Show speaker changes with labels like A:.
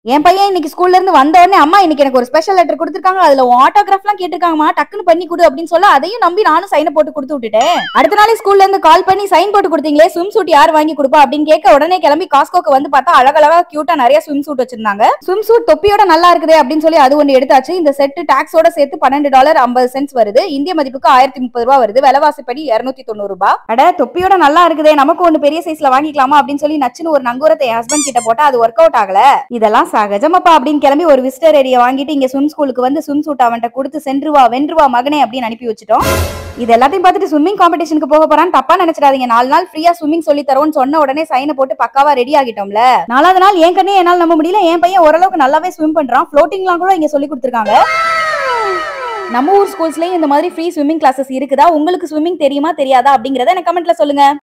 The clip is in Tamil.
A: என் பையன் இன்னைக்கு ஸ்கூல்ல இருந்து வந்த உடனே அம்மா இன்னைக்கு எனக்கு ஒரு ஸ்பெஷல் லெட்டர் கொடுத்துருக்காங்க அதுல ஆட்டோகிராஃப் எல்லாம் கேட்டிருக்காங்கம்மா டக்குன்னு பண்ணி கொடு அப்படின்னு சொல்ல அதையும் நம்பி நானும் சைனை போட்டு கொடுத்து விட்டுட்டேன் அடுத்த நாளே ஸ்கூல்ல இருந்து கால் பண்ணி சைன் போட்டு கொடுத்தீங்களே ஸ்விம் சூட் யார் வாங்கி கொடுப்பா அப்படின்னு கேட்க உடனே கிளம்பி காஸ்கோக்கு வந்து பார்த்தா அழகழகா கியூட்டா நிறைய ஸ்விம் சூட் வச்சிருந்தாங்க ஸ்விம் சூட் தொப்பியோட நல்லா இருக்குதே அப்படின்னு சொல்லி அது ஒன்று எடுத்தாச்சு இந்த செட்டு டாக்ஸோட சேர்த்து பன்னெண்டு டாலர் ஐம்பது சென்ட்ஸ் வருது இந்திய மதிப்புக்கு ஆயிரத்தி முப்பது ரூபா வருது விலைவாசிப்படி இருநூத்தி தொண்ணூறு ரூபாய் அட தொப்பியோட நல்லா இருக்குதே நமக்கு ஒண்ணு பெரிய சைஸ்ல வாங்கிக்கலாமா அப்படின்னு சொல்லி நச்சுன்னு ஒரு நங்கூரத்தை என் ஹஸ்பண்ட் கிட்ட போட்டா அது ஒர்க் அவுட் ஆகல இதெல்லாம் சகஜமாப்பா அப்படின்னு கிளம்பி ஒரு விசிட்டர் ஏரியா வாங்கிட்டு இங்க ஸ்விம் ஸ்கூலுக்கு வந்து ஸ்விம் சூட் அவன்கிட்ட கொடுத்து சென்றுவா வென்றுவா மகனே அப்படின்னு அனுப்பி வச்சுட்டோம் இது எல்லாத்தையும் பார்த்துட்டு ஸ்விம்மிங் காம்படிஷனுக்கு போக போறான்னு தப்பா நினைச்சிடாதீங்க நாலு நாள் ஃப்ரீயா ஸ்விம்மிங் சொல்லி தரோம்னு சொன்ன உடனே சைனை போட்டு பக்காவா ரெடி ஆகிட்டோம்ல நாலாவது நாள் என் கண்ணே என்னால நம்ப முடியல என் பையன் ஓரளவுக்கு நல்லாவே ஸ்விம் பண்றான் ஃப்ளோட்டிங்லாம் கூட இங்க சொல்லி கொடுத்துருக்காங்க நம்ம ஊர் ஸ்கூல்ஸ்லயும் இந்த மாதிரி ஃப்ரீ ஸ்விம்மிங் கிளாஸஸ் இருக்குதா உங்களுக்கு ஸ்விம்மிங் தெரியுமா தெரியாதா அப்படிங்கறத எனக்கு கமெண்ட்ல சொல்லுங்க